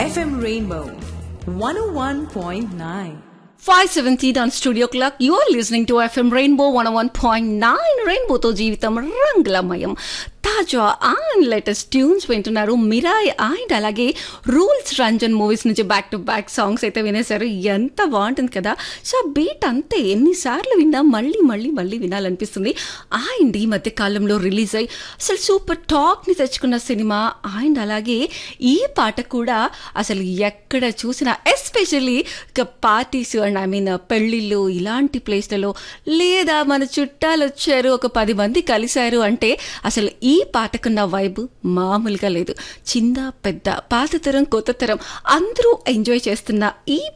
FM Rainbow 101.9. 517 on Studio Clock. You are listening to FM Rainbow 101.9 రెయిన్బోతో జీవితం రంగులమయం తాజా అండ్ లేటెస్ట్ ట్యూన్స్ వింటున్నారు మిరాయ్ అండ్ అలాగే రూల్స్ రంజన్ మూవీస్ నుంచి బ్యాక్ టు బ్యాక్ సాంగ్స్ అయితే వినేశారు ఎంత బాగుంటుంది కదా సో బీట్ అంతే ఎన్నిసార్లు విన్నా మళ్ళీ మళ్ళీ మళ్ళీ వినాలనిపిస్తుంది అండ్ ఈ మధ్య కాలంలో రిలీజ్ అయ్యి అసలు సూపర్ టాక్ని తెచ్చుకున్న సినిమా అండ్ అలాగే ఈ పాట కూడా అసలు ఎక్కడ చూసినా especially parties and I mean పెళ్ళిళ్ళు ఇలాంటి ప్లేస్లలో లేదా మన చుట్టాలు వచ్చారు ఒక పది మంది కలిశారు అంటే అసలు ఈ పాటకున్న వైబ్ మామూలుగా లేదు చిన్న పెద్ద పాత తరం కొత్త తరం అందరూ ఎంజాయ్ చేస్తున్న ఈ